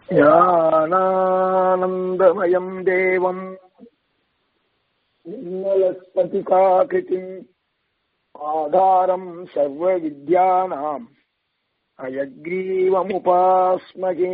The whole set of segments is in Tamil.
ஞானானந்தமயம் தேவம் நிர்மலஸ்பதிகாகிருதிம் ஆதாரம் சர்வ வித்யானாம் அயக்ரீவமுபாஸ்மகே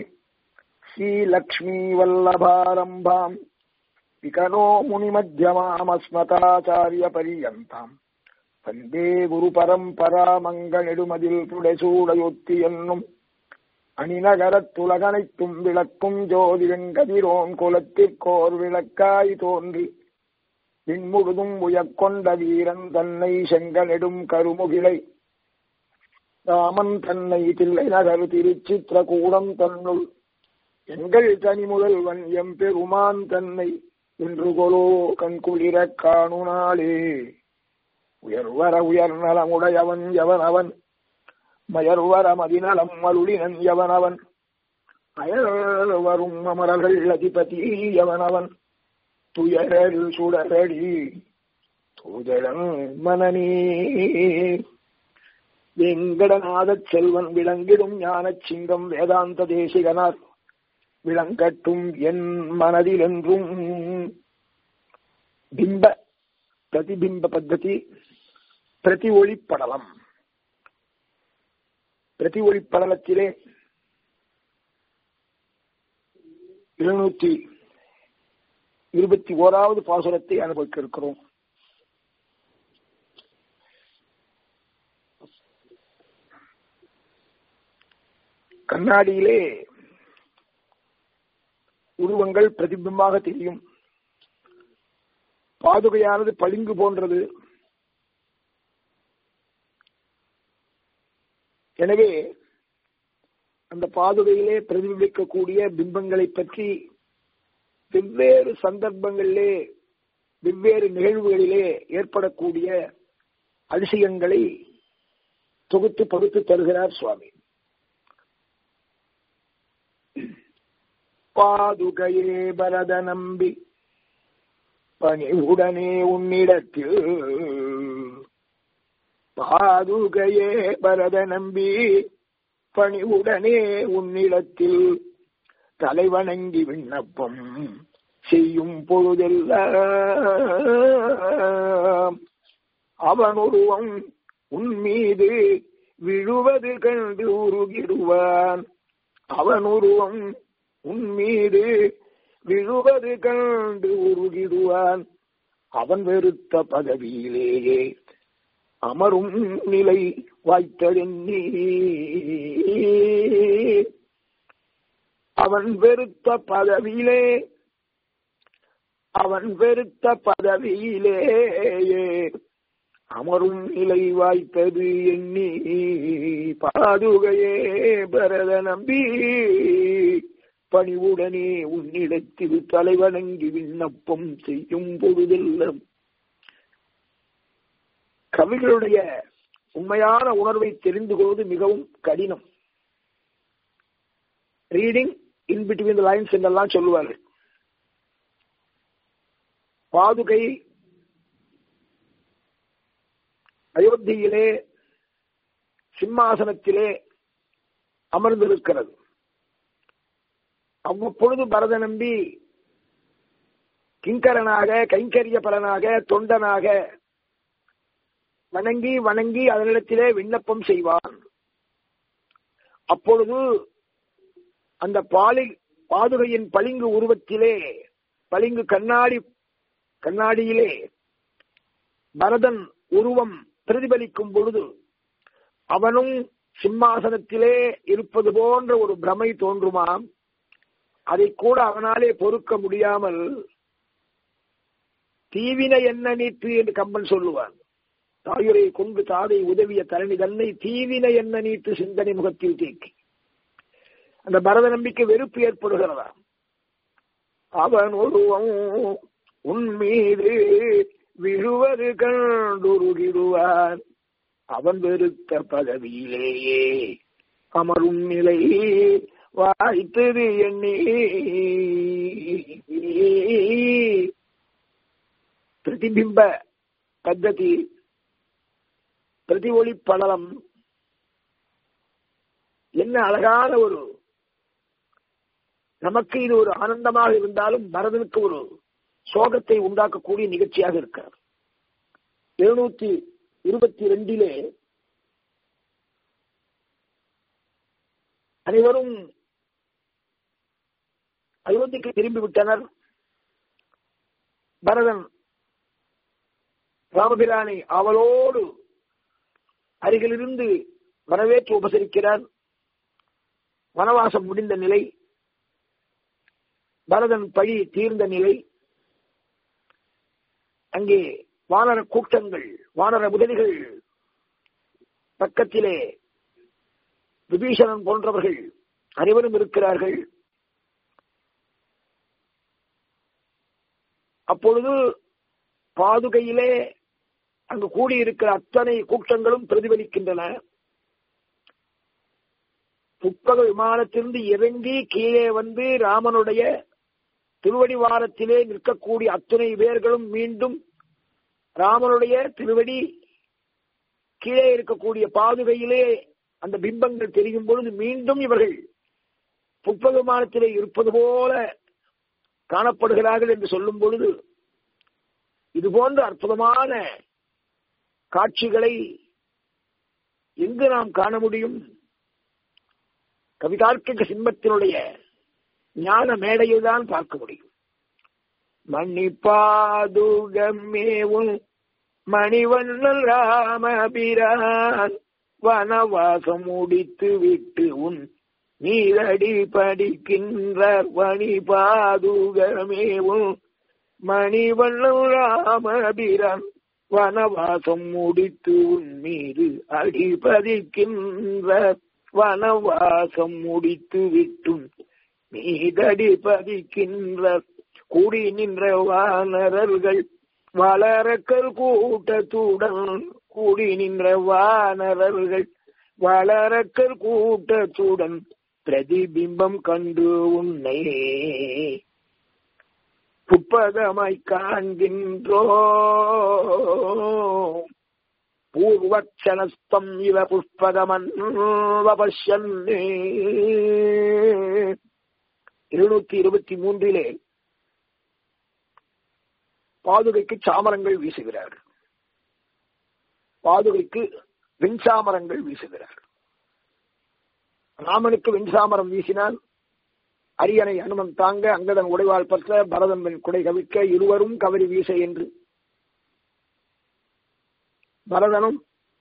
ஸ்ரீலக்ஷ்மீவல்லபாரம்பாம் விகனோ முனிமத்தியமாமஸ்மதாச்சாரிய பரியந்தாம் வந்தே குரு பரம்பரா மங்களெடுமதில் புடைசூடையொத்தி என்னும் அணிநகரத்துலகனைத்தும் விளக்கும் ஜோதிடன் கதிரோன் குலத்திற்கோர் விளக்காய் தோன்றி விண்முழுதும் உயக்கொண்ட வீரன் தன்னை செங்கனெடும் கருமுகிலை ராமன் தன்னை தில்லை நகர் திருச்சித்திரகூடம் தன்னுள் எங்கள் தனி முதல்வன் எம்பெருமான் தன்னை என்று கொலோ கண்குளிரக் காணுனாளே உயர்வர உயர் நலமுடையவன் எவன் அவன் மயர்வர மதிநலம் மருளினன் எவன் அவன் அயர் வரும் அமரர்கள் அதிபதி எவன் அவன் துயரல் சுடரடி தூதழன் மனநே வெங்கடநாதச் செல்வன் விளங்கிடும் ஞானச் சிங்கம் வேதாந்த தேசிகனார் விளங்கட்டும் என் மனதில் என்றும் பிம்ப பிரதிபிம்ப பத்ததி பிரதி ஒளிப்படலம் பிரதி ஒளிப்படலத்திலே எழுநூத்தி இருபத்தி ஓராவது பாசுரத்தை அனுபவிக்க இருக்கிறோம் கண்ணாடியிலே உருவங்கள் பிரதிபிம்பமாக தெரியும் பாதுகையானது பளிங்கு போன்றது எனவே அந்த பாதுகையிலே பிரதிபலிக்கக்கூடிய பிம்பங்களை பற்றி வெவ்வேறு சந்தர்ப்பங்களிலே வெவ்வேறு நிகழ்வுகளிலே ஏற்படக்கூடிய அதிசயங்களை தொகுத்து பகுத்து தருகிறார் சுவாமி பாதுகையே பரத நம்பி பணிவுடனே உன்னிடத்தில் பாதுகையே பரத நம்பி பணிவுடனே உன்னிடத்தில் தலைவணங்கி விண்ணப்பம் செய்யும் பொழுதெல்லாம் அவன் உருவம் உன் மீது விழுவது கண்டு உருகிடுவான் அவன் உருவம் உன் மீது விழுவது கண்டு உருகிடுவான் அவன் வெறுத்த பதவியிலேயே அமரும் நிலை வாய்த்ததென்னி அவன் வெறுத்த பதவியிலே அவன் வெறுத்த பதவியிலேயே அமரும் நிலை வாய்த்தது எண்ணி பாதுகையே பரத நம்பி பணிவுடனே உன்னிடத்தில் தலைவணங்கி விண்ணப்பம் செய்யும் பொழுதெல்லாம் கவிகளுடைய உண்மையான உணர்வை தெரிந்து கொள்வது மிகவும் கடினம் ரீடிங் இன் பிட்வீன் லைன்ஸ் என்றெல்லாம் சொல்லுவார்கள் பாதுகை அயோத்தியிலே சிம்மாசனத்திலே அமர்ந்திருக்கிறது அவ்வப்பொழுது பரத நம்பி கிங்கரனாக கைங்கரிய பலனாக தொண்டனாக வணங்கி வணங்கி அதனிடத்திலே விண்ணப்பம் செய்வான் அப்பொழுது அந்த பாலி பாதுகையின் பளிங்கு உருவத்திலே பளிங்கு கண்ணாடி கண்ணாடியிலே பரதன் உருவம் பிரதிபலிக்கும் பொழுது அவனும் சிம்மாசனத்திலே இருப்பது போன்ற ஒரு பிரமை தோன்றுமாம் அதை கூட அவனாலே பொறுக்க முடியாமல் தீவினை என்ன நீத்து என்று கம்பன் சொல்லுவான் தாயுரை கொண்டு தாதை உதவிய தரணி தன்னை தீவினை என்ன நீத்து சிந்தனை முகத்தில் தேக்கி அந்த பரத நம்பிக்கை வெறுப்பு ஏற்படுகிறதா அவன் ஒருவன் உன் மீது விழுவது கண்டுருகிடுவான் அவன் வெறுத்த பதவியிலேயே அமரும் நிலை வாய்த்தது எண்ணி பிரதிபிம்ப பத்ததி பிரதி ஒளி படலம் என்ன அழகான ஒரு நமக்கு இது ஒரு ஆனந்தமாக இருந்தாலும் பரதனுக்கு ஒரு சோகத்தை உண்டாக்கக்கூடிய நிகழ்ச்சியாக இருக்கிறது எழுநூத்தி இருபத்தி ரெண்டிலே அனைவரும் அயோத்திக்கு திரும்பி விட்டனர் பரதன் ராமபிரானை அவளோடு அருகிலிருந்து வரவேற்று உபசரிக்கிறார் வனவாசம் முடிந்த நிலை பரதன் பழி தீர்ந்த நிலை அங்கே வானர கூட்டங்கள் வானர முதலிகள் பக்கத்திலே விபீஷணன் போன்றவர்கள் அனைவரும் இருக்கிறார்கள் அப்பொழுது பாதுகையிலே அங்கு கூடியிருக்கிற அத்தனை கூட்டங்களும் பிரதிபலிக்கின்றன புப்பக விமானத்திலிருந்து இறங்கி கீழே வந்து ராமனுடைய திருவடி வாரத்திலே நிற்கக்கூடிய அத்தனை பேர்களும் மீண்டும் ராமனுடைய திருவடி கீழே இருக்கக்கூடிய பாதுகையிலே அந்த பிம்பங்கள் தெரியும் பொழுது மீண்டும் இவர்கள் புப்பக விமானத்திலே இருப்பது போல காணப்படுகிறார்கள் என்று சொல்லும் பொழுது இது போன்ற அற்புதமான காட்சிகளை எங்கு நாம் காண முடியும் கவிதார்க்கிக சிம்மத்தினுடைய ஞான மேடையில் தான் பார்க்க முடியும் மணிப்பாதுகமேவும் மணிவண்ணல் ராமபிரான் வனவாசம் முடித்து விட்டு உன் நீரடி படிக்கின்ற மணி பாதுகமேவும் மணிவண்ணம் ராமபிரான் வனவாசம் முடித்து உன் மீது அடிபதிக்கின்ற வனவாசம் முடித்து விட்டும் மீதடி பதிக்கின்ற கூடி நின்ற வானரர்கள் வளரக்கல் கூட்டத்துடன் கூடி நின்ற வானரர்கள் வளரக்கல் கூட்டத்துடன் பிரதிபிம்பம் கண்டு உன்னை புப்பகமாய் காண்கின்றோ பூர்வக்ஷணஸ்தம் இவ புஷ்பகமன்வபஷ்யன் இருநூத்தி இருபத்தி மூன்றிலே பாதுகைக்கு சாமரங்கள் வீசுகிறார் பாதுகைக்கு வெண்சாமரங்கள் வீசுகிறார் ராமனுக்கு வெண்சாமரம் வீசினால் அரியணை அனுமன் தாங்க அங்கதன் உடைவாள் பற்ற பரதன் குடை கவிக்க இருவரும் கவரி வீச என்று பரதனும்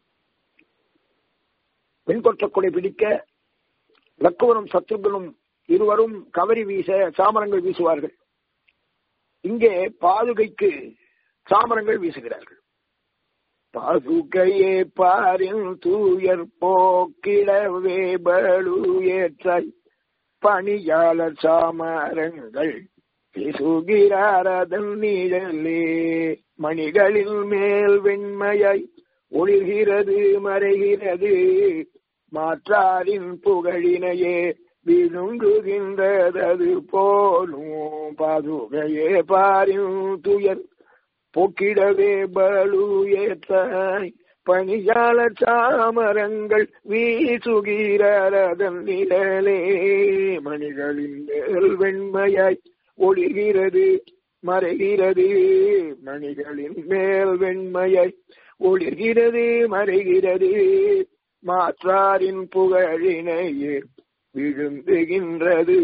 வெண்கொற்ற கொடை பிடிக்க லக்குவனும் சத்ருகனும் இருவரும் கவரி வீச சாமரங்கள் வீசுவார்கள் இங்கே பாதுகைக்கு சாமரங்கள் வீசுகிறார்கள் பாதுகையே பாரின் தூயர் போக்கிடவே பலு ஏற்றாய் பணியாளர் சாமரங்கள் பேசுகிறார் அதன் நீழலே மணிகளில் மேல் வெண்மையாய் ஒளிர்கிறது மறைகிறது மாற்றாரின் புகழினையே விழுங்குகின்றது போலும் பாதுகையே பாரின் துயர் போக்கிடவே பலு ஏற்றாய் பணியாளர் சாமரங்கள் வீசுகிறதன் நிழலே மணிகளின் மேல் வெண்மையாய் ஒளிகிறது மறைகிறது மணிகளின் மேல் வெண்மையாய் ஒளிர்கிறது மறைகிறது மாற்றாரின் புகழினையே விழுந்துகின்றது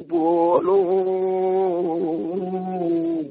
போலும்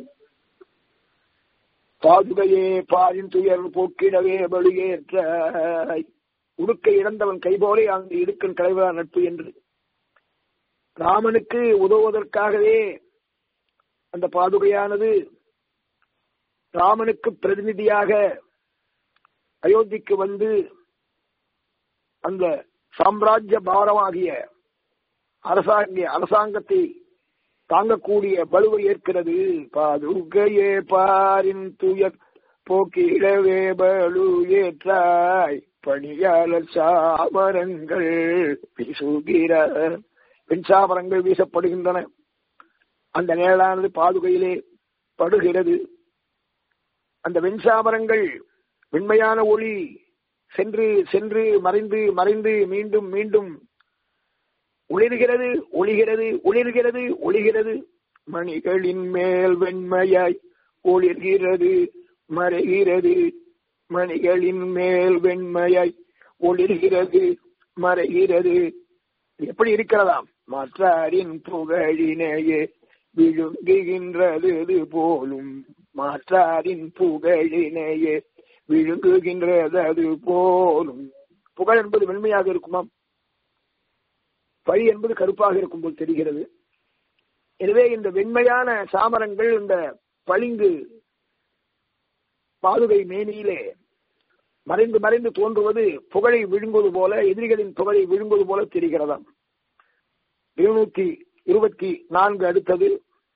பாதுகையே பாரின் துயர் போக்கிடவே பலியேற்ற உடுக்க இழந்தவன் கைபோலே அங்கு இடுக்கன் கலைவரா நட்பு என்று ராமனுக்கு உதவுவதற்காகவே அந்த பாதுகையானது ராமனுக்கு பிரதிநிதியாக அயோத்திக்கு வந்து அந்த சாம்ராஜ்ய பாரமாகிய அரசாங்க அரசாங்கத்தை தாங்கக்கூடிய பலுவை ஏற்கிறது பாதுகையே பாரின் துயர் போக்கிடவே பலு ஏற்றாய் பணியாளர் சாமரங்கள் வீசுகிற பெண் சாமரங்கள் வீசப்படுகின்றன அந்த நேரானது பாதுகையிலே படுகிறது அந்த வெண்சாமரங்கள் வெண்மையான ஒளி சென்று சென்று மறைந்து மறைந்து மீண்டும் மீண்டும் ஒளிர்கிறது ஒளிகிறது ஒளிர்கிறது ஒளிகிறது மணிகளின் மேல் வெண்மையாய் ஒளிர்கிறது மறைகிறது மணிகளின் மேல் வெண்மையாய் ஒளிர்கிறது மறைகிறது எப்படி இருக்கிறதாம் மாற்றாரின் புகழினையே விழுங்குகின்றது போலும் மாற்றாரின் புகழினையே விழுங்குகின்றது அது போலும் புகழ் என்பது வெண்மையாக இருக்குமாம் பழி என்பது கருப்பாக இருக்கும் போல் தெரிகிறது எனவே இந்த வெண்மையான சாமரங்கள் இந்த பளிங்கு பாதுகை மேனியிலே மறைந்து மறைந்து தோன்றுவது புகழை விழுங்குவது போல எதிரிகளின் புகழை விழுங்குவது போல தெரிகிறதாம் இருநூத்தி இருபத்தி நான்கு அடுத்தது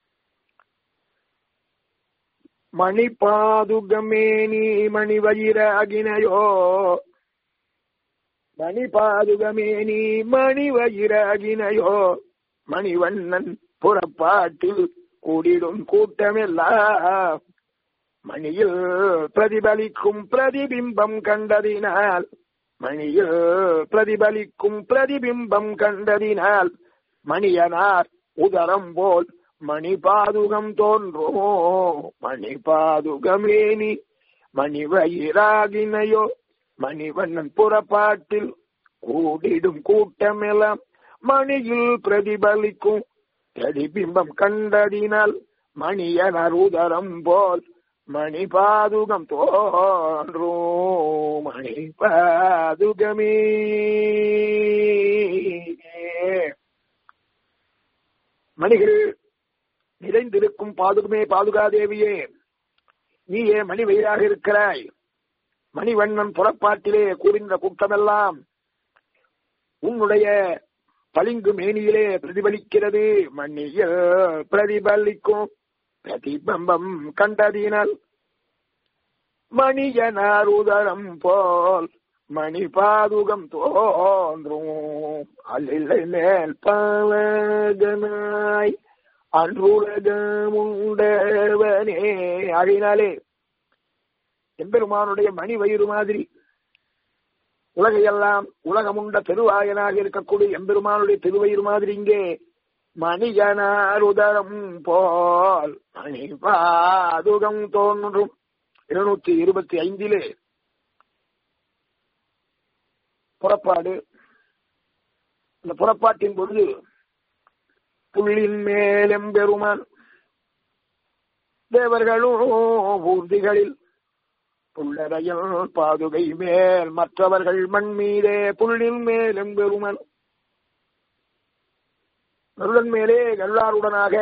மணி பாதுகமேனி மணி வயிர அகினையோ மணி பாதுகமேனி மணி வயிர அகினையோ மணிவண்ணன் புறப்பாட்டில் கூடிடும் கூட்டமெல்லாம் மணியில் பிரதிபலிக்கும் பிரதிபிம்பம் கண்டதினால் மணியில் பிரதிபலிக்கும் பிரதிபிம்பம் கண்டதினால் மணியனார் உதரம் போல் மணி பாதுகம் தோன்றோ மணி பாதுகமேனி மணி வயிறாகினையோ மணிவண்ணன் புறப்பாட்டில் கூடிடும் கூட்டமெல்லாம் மணியில் பிரதிபலிக்கும் பிரதிபிம்பம் கண்டதினால் மணியனர் உதரம் போல் மணி பாதுகம் தோன்றோ மணி பாதுகமே மணிகள் நிறைந்திருக்கும் பாதுகமே பாதுகாதேவியே நீயே மணி வயிறாக இருக்கிறாய் மணிவண்ணன் புறப்பாட்டிலே கூறின்ற கூட்டமெல்லாம் உன்னுடைய பளிங்கு மேனியிலே பிரதிபலிக்கிறது மண்ணியில் பிரதிபலிக்கும் பிரதிபம்பம் கண்டதினால் மணியனார் உதரம் போல் மணி பாதுகம் தோன்றும் அல்லில்லை மேல் பாலகனாய் அன்றுலகமுண்டவனே அழினாலே எம்பெருமானுடைய மணி வயிறு மாதிரி உலகையெல்லாம் உலகமுண்ட பெருவாயனாக இருக்கக்கூடிய எம்பெருமானுடைய திருவயிறு மாதிரி இங்கே மணிஜனார் உதரம் போல் மணி பாதுகம் தோன்றும் இருநூற்றி இருபத்தி ஐந்திலே புறப்பாடு இந்த புறப்பாட்டின் பொழுது புள்ளின் மேலெம்பெருமான் தேவர்களும் ஊர்திகளில் புள்ளரையில் பாதுகை மேல் மற்றவர்கள் மண் மீதே புள்ளின் மேலெம்பெருமான் கருடன் மேலே கருளாருடனாக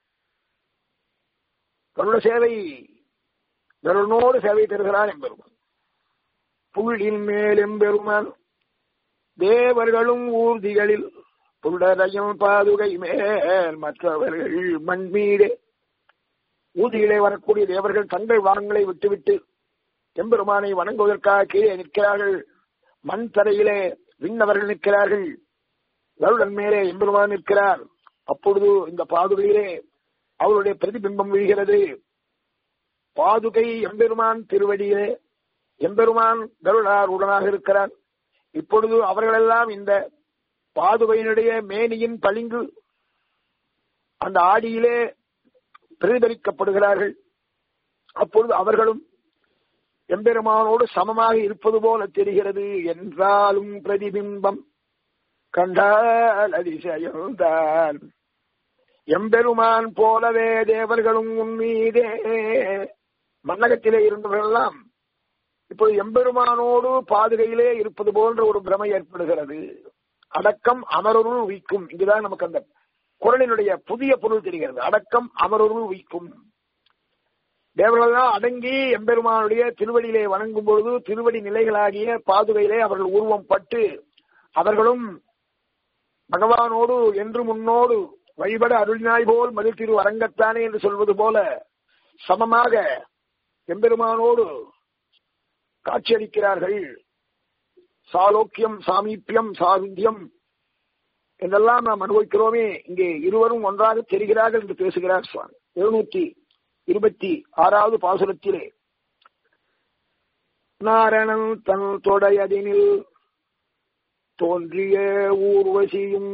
கருட சேவை கருடனோடு சேவை தருகிறான் எம்பெருமான் புள்ளின் மேல் எம்பெருமான் தேவர்களும் ஊர்திகளில் புள்ளரையும் பாதுகை மேல் மற்றவர்கள் மண் மீதே ஊதியிலே வரக்கூடிய தேவர்கள் தங்கள் வாகங்களை விட்டுவிட்டு எம்பெருமானை வணங்குவதற்காக கீழே நிற்கிறார்கள் மண் தரையிலே விண்ணவர்கள் நிற்கிறார்கள் கருடன் மேலே எம்பெருமான் நிற்கிறார் அப்பொழுது இந்த பாதுகையிலே அவருடைய பிரதிபிம்பம் விழுகிறது பாதுகை எம்பெருமான் திருவடியிலே எம்பெருமான் கருடார் உடனாக இருக்கிறார் இப்பொழுது அவர்களெல்லாம் இந்த பாதுகையினுடைய மேனியின் பளிங்கு அந்த ஆடியிலே பிரதிபலிக்கப்படுகிறார்கள் அப்பொழுது அவர்களும் எம்பெருமானோடு சமமாக இருப்பது போல தெரிகிறது என்றாலும் பிரதிபிம்பம் கண்டால் அதிசயம்தான் எம்பெருமான் போலவே தேவர்களும் உன்மீதே மன்னகத்திலே இருந்தவர்களெல்லாம் இப்போது எம்பெருமானோடு பாதுகையிலே இருப்பது போன்ற ஒரு பிரமை ஏற்படுகிறது அடக்கம் அமரருள் உயிக்கும் இங்குதான் நமக்கு அந்த குரலினுடைய புதிய பொருள் தெரிகிறது அடக்கம் அமரருள் உயிக்கும் தேவர்கள்லாம் அடங்கி எம்பெருமானுடைய திருவடியிலே வணங்கும் பொழுது திருவடி நிலைகளாகிய பாதுகையிலே அவர்கள் உருவம் பட்டு அவர்களும் பகவானோடு என்று முன்னோடு வழிபட அருளினாய் போல் மதில் திரு அரங்கத்தானே என்று சொல்வது போல சமமாக எம்பெருமானோடு காட்சியளிக்கிறார்கள் சாலோக்கியம் சாமீப்பியம் சாருந்தியம் என்றெல்லாம் நாம் அனுபவிக்கிறோமே இங்கே இருவரும் ஒன்றாக தெரிகிறார்கள் என்று பேசுகிறார் சுவாமி எழுநூற்றி இருபத்தி ஆறாவது பாசுரத்திலே நாரணன் தன் தொடையதினில் தோன்றிய ஊர்வசியும்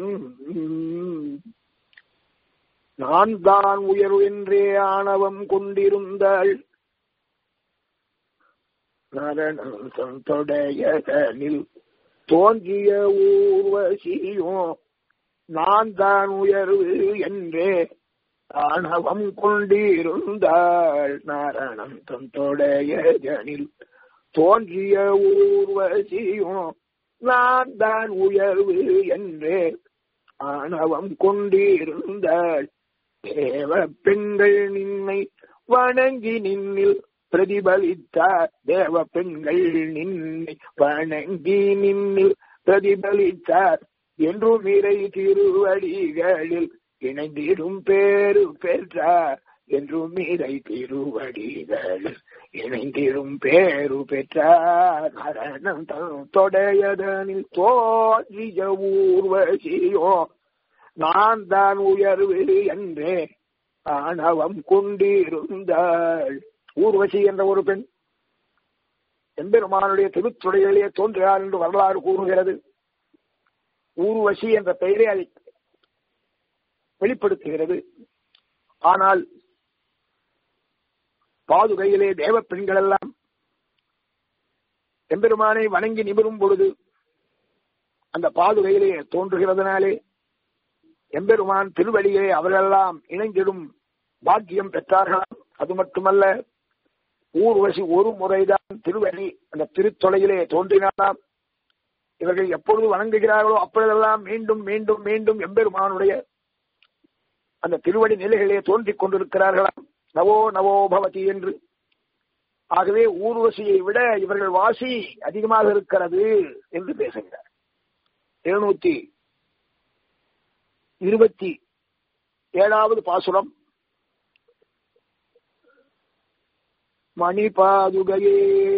நான் தான் உயர்வென்றே ஆணவம் கொண்டிருந்தாள் நரணந்தொடையனில் தோன்றிய ஊர்வசியும் நான் தான் உயர்வு என்றே ஆணவம் கொண்டிருந்தாள் நாரணம் தொடையனில் தோன்றிய ஊர்வசியும் நான் தான் உயர்வு என்றே ஆணவம் கொண்டிருந்தாள் தேவ பெண்கள் நின்னை வணங்கி நின்னில் பிரதிபலித்தார் தேவ பெண்கள் நின்னை வணங்கி நின்னில் பிரதிபலித்தார் என்றும் இறை திருவடிகளில் இணைந்திடும் பேரு பெற்றார் என்றும் இறை திருவடிகளில் இணைந்திடும் பேரு பெற்றார் மரணம் தொடையதனில் தோன்றிய ஊர்வசியோ நான் தான் உயர்வு என்றே ஆணவம் கொண்டிருந்தாள் ஊர்வசி என்ற ஒரு பெண் எம்பெருமானுடைய திருத்துறையிலே தோன்றுகிறார் என்று வரலாறு கூறுகிறது ஊர்வசி என்ற பெயரை அதை வெளிப்படுத்துகிறது ஆனால் பாதுகையிலே தேவ பெண்கள் எல்லாம் எம்பெருமானை வணங்கி நிமிரும் பொழுது அந்த பாதுகையிலே தோன்றுகிறதுனாலே எம்பெருமான் திருவடியிலே அவர்களெல்லாம் இணைந்திடும் பாக்கியம் பெற்றார்களாம் அது மட்டுமல்ல ஊர்வசி ஒரு முறைதான் திருவடி அந்த திருத்தொலையிலே தோன்றினாலாம் இவர்கள் எப்பொழுது வணங்குகிறார்களோ அப்பொழுதெல்லாம் மீண்டும் மீண்டும் மீண்டும் எம்பெருமானுடைய அந்த திருவடி நிலைகளே தோன்றிக் கொண்டிருக்கிறார்களாம் நவோ நவோ பவதி என்று ஆகவே ஊர்வசியை விட இவர்கள் வாசி அதிகமாக இருக்கிறது என்று பேசுகிறார் எழுநூத்தி இருபத்தி ஏழாவது பாசுரம் மணிபாதுகையே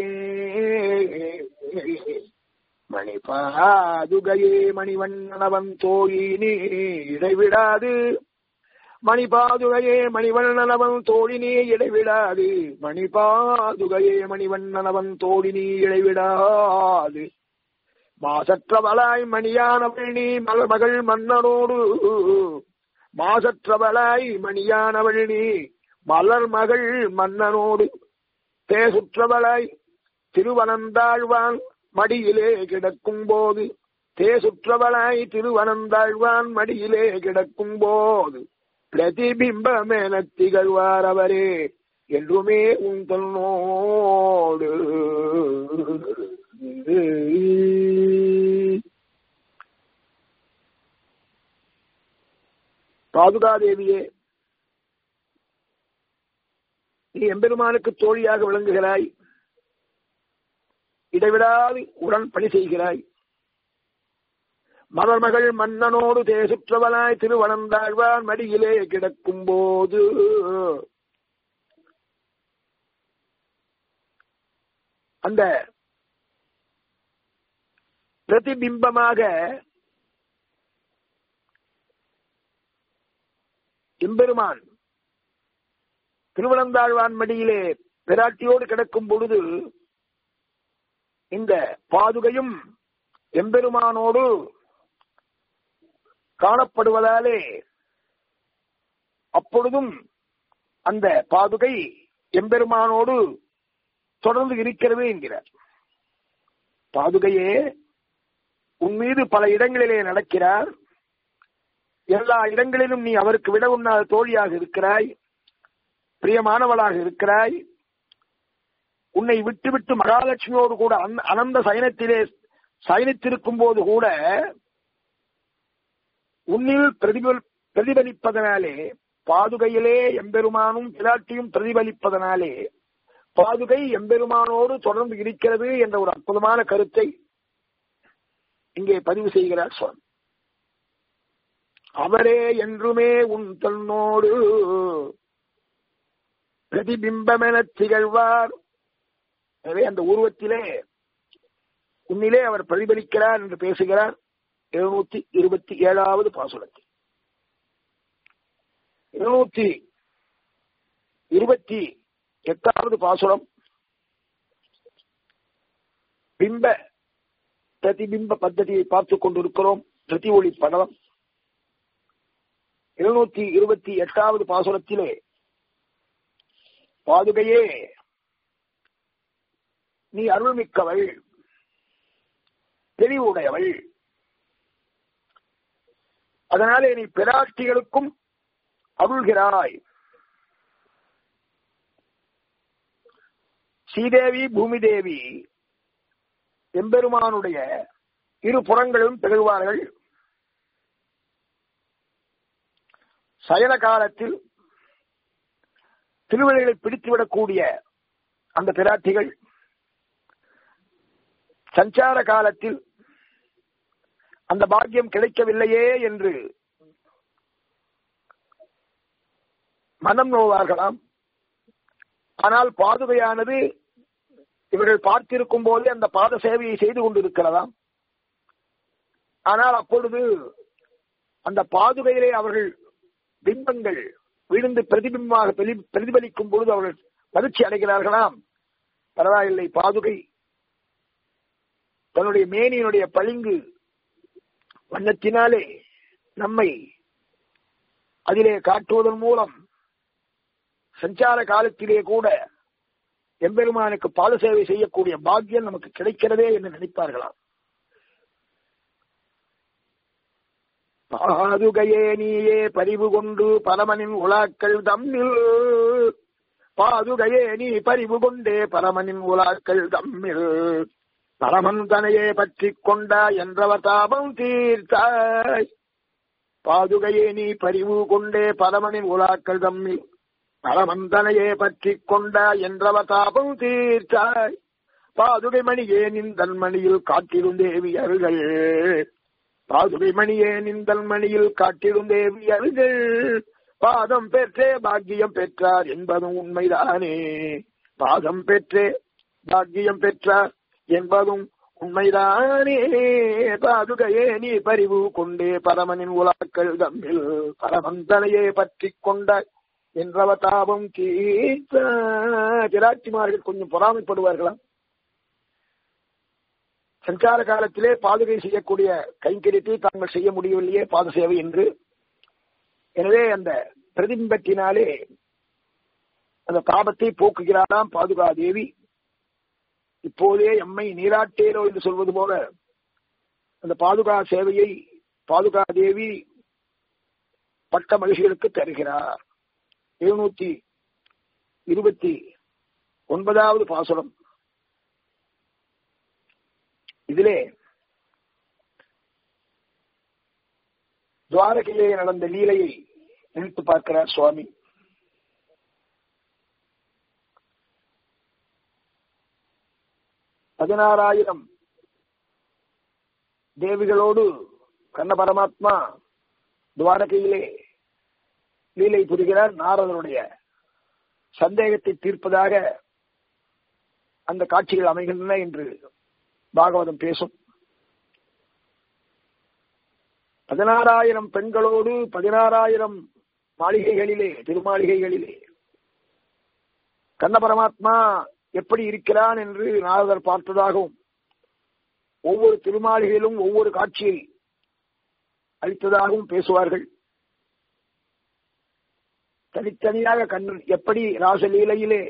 மணிபாதுகையே மணிவண்ணனவன் தோழி நீ இடைவிடாது மணிபாதுகையே மணிவண்ணனவன் தோழி நீ இடைவிடாது மணிபாதுகையே மணிவண்ணனவன் தோழி நீ இடைவிடாது மாசற்றவளாய் மணியானவள் நீ மகள் மன்னனோடு மாசற்றவளாய் மணியானவள் நீ மலர் மகள் மன்னனோடு தேசுற்றவளாய் திருவனந்தாழ்வான் மடியிலே கிடக்கும் போது தேசுற்றவளாய் திருவனந்தாழ்வான் மடியிலே கிடக்கும் போது பிரதிபிம்பமென திகழ்வார் அவரே என்றுமே உன் தன்னோடு பாதுகாதேவியே நீ எம்பெருமானுக்கு தோழியாக விளங்குகிறாய் இடைவிடாது உடன் பணி செய்கிறாய் மலர்மகள் மன்னனோடு தேசுற்றவனாய் திருவனந்தாழ்வான் மடியிலே கிடக்கும் போது அந்த பிரதிபிம்பமாக எம்பெருமான் திருவனந்தாழ்வான் மடியிலே பிராட்டியோடு கிடக்கும் பொழுது இந்த பாதுகையும் எம்பெருமானோடு காணப்படுவதாலே அப்பொழுதும் அந்த பாதுகை எம்பெருமானோடு தொடர்ந்து இருக்கிறது என்கிறார் பாதுகையே உன் மீது பல இடங்களிலே நடக்கிறார் எல்லா இடங்களிலும் நீ அவருக்கு விட உண்ணாத தோழியாக இருக்கிறாய் பிரியமானவளாக இருக்கிறாய் உன்னை விட்டுவிட்டு மகாலட்சுமியோடு கூட அனந்த சயனத்திலே சயனித்திருக்கும் போது கூட உன்னில் பிரதிபல் பிரதிபலிப்பதனாலே பாதுகையிலே எம்பெருமானும் பிராட்டியும் பிரதிபலிப்பதனாலே பாதுகை எம்பெருமானோடு தொடர்ந்து இருக்கிறது என்ற ஒரு அற்புதமான கருத்தை இங்கே பதிவு செய்கிறார் சுவாமி அவரே என்றுமே உன் தன்னோடு பிரதிபிம்பமென திகழ்வார் எனவே அந்த உருவத்திலே உன்னிலே அவர் பிரதிபலிக்கிறார் என்று பேசுகிறார் எழுநூத்தி இருபத்தி ஏழாவது பாசுரத்தில் இருநூத்தி இருபத்தி எட்டாவது பாசுரம் பிம்ப பிரதிபிம்ப பద్ధதியை பார்த்துக் கொண்டிருக்கிறோம் பிரதி ஒளி படம் இருநூத்தி இருபத்தி எட்டாவது பாசுரத்திலே பாதுகையே நீ அருள்மிக்கவள் தெளிவுடையவள் அதனாலே நீ பிராட்டிகளுக்கும் அருள்கிறாய் ஸ்ரீதேவி பூமி தேவி எம்பெருமானுடைய இரு புறங்களும் திகழ்வார்கள் சயன காலத்தில் திருவிழைகளை பிடித்துவிடக்கூடிய அந்த பிராட்டிகள் சஞ்சார காலத்தில் அந்த பாக்கியம் கிடைக்கவில்லையே என்று மனம் நோவார்களாம் ஆனால் பாதுகையானது இவர்கள் பார்த்திருக்கும் போது அந்த பாத சேவையை செய்து கொண்டிருக்கிறதாம் ஆனால் அப்பொழுது அந்த பாதுகையிலே அவர்கள் பிம்பங்கள் விழுந்து பிரதிபிம்பமாக பிரதிபலிக்கும் பொழுது அவர்கள் மகிழ்ச்சி அடைகிறார்களாம் பரவாயில்லை பாதுகை தன்னுடைய மேனியினுடைய பளிங்கு வண்ணத்தினாலே நம்மை அதிலே காட்டுவதன் மூலம் சஞ்சார காலத்திலே கூட எம்பெருமானுக்கு பாத சேவை செய்யக்கூடிய பாக்கியம் நமக்கு கிடைக்கிறதே என்று நினைப்பார்களாம் பாதுகையே நீயே பரிவு கொண்டு பரமனின் உலாக்கள் தம்மில் பாதுகையே நீ பரிவு கொண்டே பரமனின் உலாக்கள் தம்மில் பரமன் தனையே பற்றி கொண்டா என்றவர் தாபம் தீர்த்தாய் பாதுகையே நீ பரிவு கொண்டே பரமனின் உலாக்கள் தம்மில் பரமந்தனையே பற்றி கொண்டா என்றவர் தாபம் தீர்த்தாய் பாதுகை மணியே நின் மணியில் காட்டிடும் தேவியர்கள் பாதுகை மணியே நிந்தல் மணியில் காட்டிடும் தேவியர்கள் பாதம் பெற்றே பாக்கியம் பெற்றார் என்பதும் உண்மைதானே பாதம் பெற்றே பாக்கியம் பெற்றார் என்பதும் உண்மைதானே பாதுகையே நீ பரிவு கொண்டே பரமனின் உலாக்கள் தம்மில் பரமந்தனையே பற்றி கொண்டாய் என்றவ தாபம் தீர்த்த பிராட்டிமார்கள் கொஞ்சம் பொறாமைப்படுவார்களாம் சஞ்சார காலத்திலே பாதுகை செய்யக்கூடிய கைங்கரியத்தை தாங்கள் செய்ய முடியவில்லையே பாத சேவை என்று எனவே அந்த பிரதிபிம்பத்தினாலே அந்த தாபத்தை போக்குகிறாராம் பாதுகா தேவி இப்போதே எம்மை நீராட்டேரோ என்று சொல்வது போல அந்த பாதுகா சேவையை பாதுகா தேவி பட்ட மகிழ்ச்சிகளுக்கு தருகிறார் எழுநூத்தி இருபத்தி ஒன்பதாவது பாசுரம் இதிலே துவாரகையிலே நடந்த லீலையை நினைத்து பார்க்கிறார் சுவாமி பதினாறாயிரம் தேவிகளோடு கண்ண பரமாத்மா துவாரகையிலே லீலை புரிகிறார் நாரதனுடைய சந்தேகத்தை தீர்ப்பதாக அந்த காட்சிகள் அமைகின்றன என்று பாகவதம் பேசும் பதினாறாயிரம் பெண்களோடு பதினாறாயிரம் மாளிகைகளிலே திருமாளிகைகளிலே கண்ண பரமாத்மா எப்படி இருக்கிறான் என்று நாரதர் பார்த்ததாகவும் ஒவ்வொரு திருமாளிகையிலும் ஒவ்வொரு காட்சியை அளித்ததாகவும் பேசுவார்கள் தனித்தனியாக கண்ணன் எப்படி ராசலீலையிலே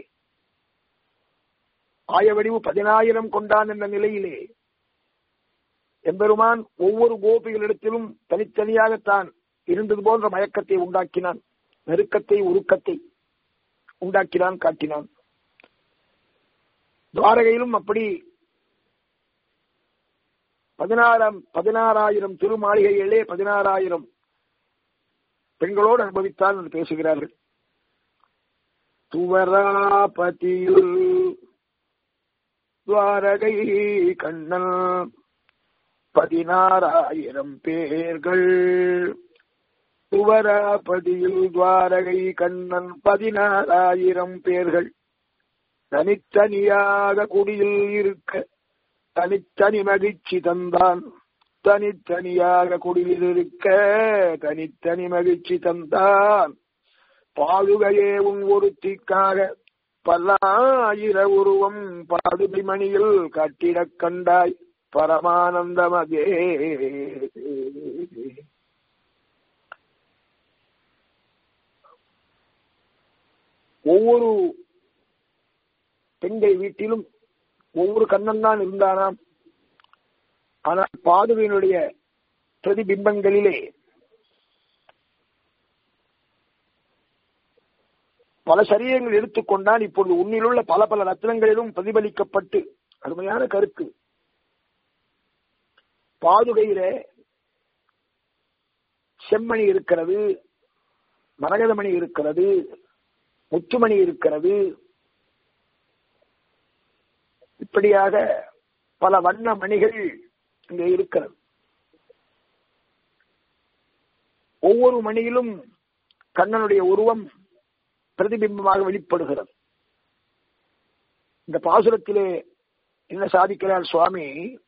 ஆயவடிவு பதினாயிரம் கொண்டான் என்ற நிலையிலே எம்பெருமான் ஒவ்வொரு கோபிகளிடத்திலும் தனித்தனியாகத்தான் இருந்தது போன்ற மயக்கத்தை உண்டாக்கினான் நெருக்கத்தை உருக்கத்தை உண்டாக்கினான் காட்டினான் துவாரகையிலும் அப்படி பதினாறாம் பதினாறாயிரம் திருமாளிகைகளே பதினாறாயிரம் பெண்களோடு அனுபவித்தான் என்று பேசுகிறார்கள் துவராபதியில் துவாரகை கண்ணன் பதினாறாயிரம் பேர்கள் துவராபதியில் துவாரகை கண்ணன் பதினாறாயிரம் பேர்கள் தனித்தனியாக குடியில் இருக்க தனித்தனி மகிழ்ச்சி தந்தான் தனித்தனியாக குடியில் இருக்க தனித்தனி மகிழ்ச்சி தந்தான் பாதுகையே உன் ஒருத்திக்காக பல்லாயிர உருவம் பாதுகை மணியில் கட்டிடக் கண்டாய் பரமானந்தமதே ஒவ்வொரு பெண்கள் வீட்டிலும் ஒவ்வொரு கண்ணன் தான் இருந்தானாம் ஆனால் பாதுகையினுடைய பிரதிபிம்பங்களிலே பல சரீரங்கள் எடுத்துக்கொண்டால் இப்பொழுது உன்னிலுள்ள பல பல ரத்னங்களிலும் பிரதிபலிக்கப்பட்டு அருமையான கருத்து பாதுகையில செம்மணி இருக்கிறது மரகதமணி இருக்கிறது முத்துமணி இருக்கிறது இப்படியாக பல வண்ண மணிகள் இங்கே இருக்கிறது ஒவ்வொரு மணியிலும் கண்ணனுடைய உருவம் பிரதிபிம்பமாக வெளிப்படுகிறது இந்த பாசுரத்திலே என்ன சாதிக்கிறார் சுவாமி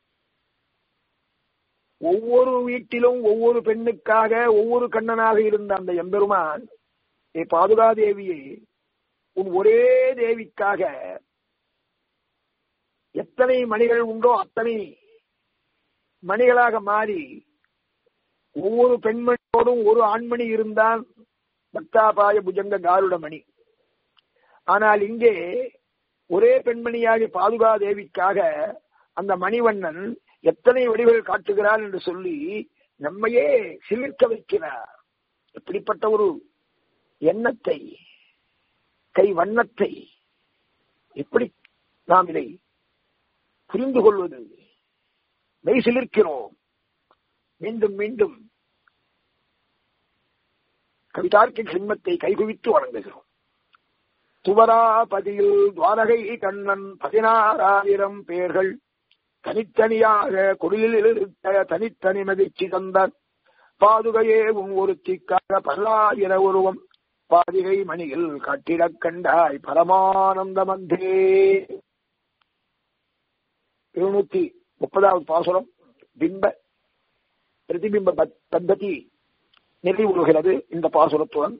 ஒவ்வொரு வீட்டிலும் ஒவ்வொரு பெண்ணுக்காக ஒவ்வொரு கண்ணனாக இருந்த அந்த எம்பெருமான் ஏ பாதுகாதேவியை உன் ஒரே தேவிக்காக எத்தனை மணிகள் உண்டோ அத்தனை மணிகளாக மாறி ஒவ்வொரு பெண்மணியோடும் ஒரு ஆண்மணி இருந்தால் பக்தாபாய புஜங்க காருட மணி ஆனால் இங்கே ஒரே பெண்மணியாகி பாதுகா தேவிக்காக அந்த மணிவண்ணன் எத்தனை வடிவுகள் காட்டுகிறார் என்று சொல்லி நம்மையே சிலிர்க்க வைக்கிறார் இப்படிப்பட்ட ஒரு எண்ணத்தை கை வண்ணத்தை எப்படி நாம் இதை புரிந்து கொள்வது மெய் சிலிர்க்கிறோம் மீண்டும் மீண்டும் கவிதார்க்கின் சிம்மத்தை கைகுவித்து வணங்குகிறோம் துவராபதியில் துவாரகை கண்ணன் பதினாறாயிரம் பேர்கள் தனித்தனியாக குடிலில் இருக்க தனித்தனி மகிழ்ச்சி தந்தார் பாதுகையே உன் ஒருத்திக்காக பல்லாயிர உருவம் பாதிகை மணியில் காட்டிடக் கண்டாய் பரமானந்த மந்தே இருநூத்தி முப்பதாவது பாசுரம் பிம்ப பிரதிபிம்ப பத்ததி நிறைவுறுகிறது இந்த பாசுரத்துடன்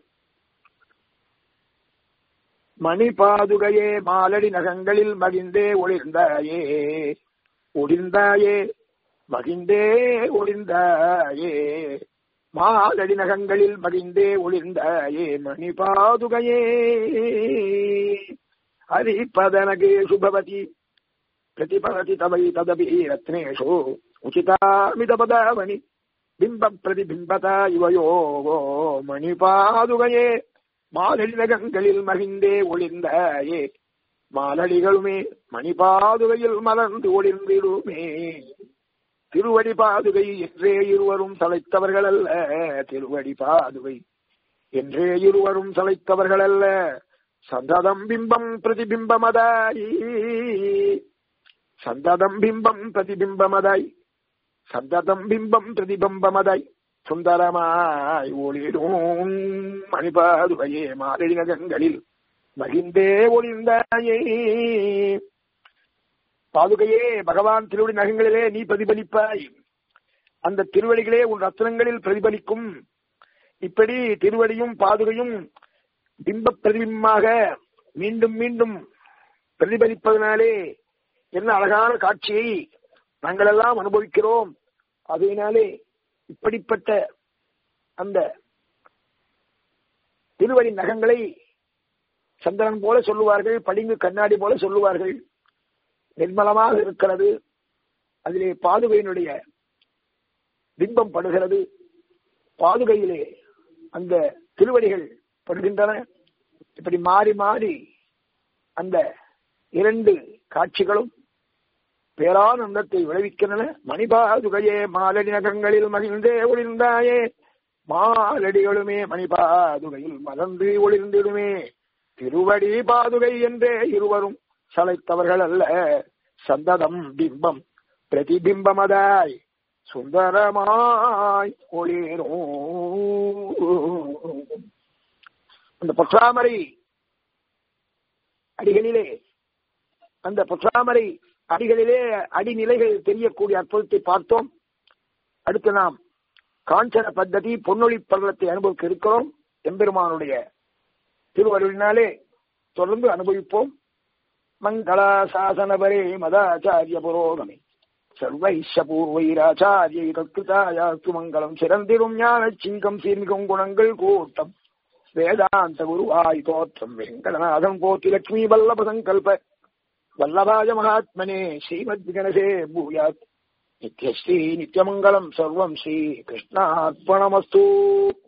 மணி பாதுகையே மாலடி நகங்களில் மகிழ்ந்தே ஒளிர்ந்தாயே ஒளிர்ந்தாயே மகிழ்ந்தே ஒளிர்ந்தாயே மாலடி நகங்களில் மகிழ்ந்தே ஒளிர்ந்தாயே மணி பாதுகையே ஹரிபதனகே சுபவதி பிரதிபவதி தவை ததபி ரத்னேஷு உச்சிதாமிதபதாவணி பிம்ப பிரதிபிம்பதா இவயோகோ மணிபாதுகையே மாலடிநகங்களில் மகிழ்ந்தே ஒளிர்ந்தாயே மாலடிகளுமே மணிபாதுகையில் மலர்ந்து ஒளிர்ந்திடுமே திருவடி பாதுகை என்றே இருவரும் தலைத்தவர்கள் அல்ல திருவடி பாதுகை என்றே இருவரும் தலைத்தவர்கள் அல்ல சந்ததம் பிம்பம் பிரதிபிம்பமதாய் சந்ததம் பிம்பம் பிரதிபிம்பமதாய் சந்ததம் பிம்பம் பிரதிபிம்பமதாய் சுந்தரமாய் ஒளிரும் மணிபாதுகையே மாரடி நகங்களில் மகிழ்ந்தே ஒளிர்ந்தாயே பாதுகையே பகவான் திருவடி நகங்களிலே நீ பிரதிபலிப்பாய் அந்த திருவடிகளே உன் ரத்னங்களில் பிரதிபலிக்கும் இப்படி திருவடியும் பாதுகையும் பிம்ப பிரதிபிம்பமாக மீண்டும் மீண்டும் பிரதிபலிப்பதனாலே என்ன அழகான காட்சியை நாங்கள் எல்லாம் அனுபவிக்கிறோம் அதனாலே இப்படிப்பட்ட அந்த திருவடி நகங்களை சந்திரன் போல சொல்லுவார்கள் படிங்கு கண்ணாடி போல சொல்லுவார்கள் நிர்மலமாக இருக்கிறது அதிலே பாதுகையினுடைய பிம்பம் படுகிறது பாதுகையிலே அந்த திருவடிகள் படுகின்றன இப்படி மாறி மாறி அந்த இரண்டு காட்சிகளும் பேரானந்தத்தை விளைவிக்கின்றன மணிபாதுகையே மாலடி நகங்களில் மகிழ்ந்தே ஒளிர்ந்தாயே மாலடிகளுமே மணிபாதுகையில் மலர்ந்து ஒளிர்ந்திடுமே திருவடி பாதுகை என்றே இருவரும் சளைத்தவர்கள் அல்ல சந்ததம் பிம்பம் பிரதிபிம்பமதாய் சுந்தரமாய் ஒளிரும் அந்த பொற்றாமரை அடிகளிலே அந்த பொற்றாமரை அடிகளிலே அடிநிலைகள் தெரியக்கூடிய அற்புதத்தை பார்த்தோம் அடுத்து நாம் காஞ்சன பத்ததி பொன்னொழி பள்ளத்தை அனுபவிக்க இருக்கிறோம் எம்பெருமானுடைய திருவருளினாலே தொடர்ந்து அனுபவிப்போம் மங்களா சாசனபரே மதாச்சாரிய புரோகமே சர்வைஷ பூர்வைராச்சாரியை தத்கிருதாயாஸ்து மங்களம் சிறந்திரும் ஞான சிங்கம் சீர்மிகும் குணங்கள் கூட்டம் வேதாந்த குருவாய் தோற்றம் வெங்கடநாதம் கோத்தி லட்சுமி வல்லப சங்கல்ப வல்லபாய மகாத்மனே ஸ்ரீமத் கணசே பூயாத் நித்யஸ்ரீ நித்யமங்கலம் சர்வம் ஸ்ரீ கிருஷ்ணார்ப்பணமஸ்து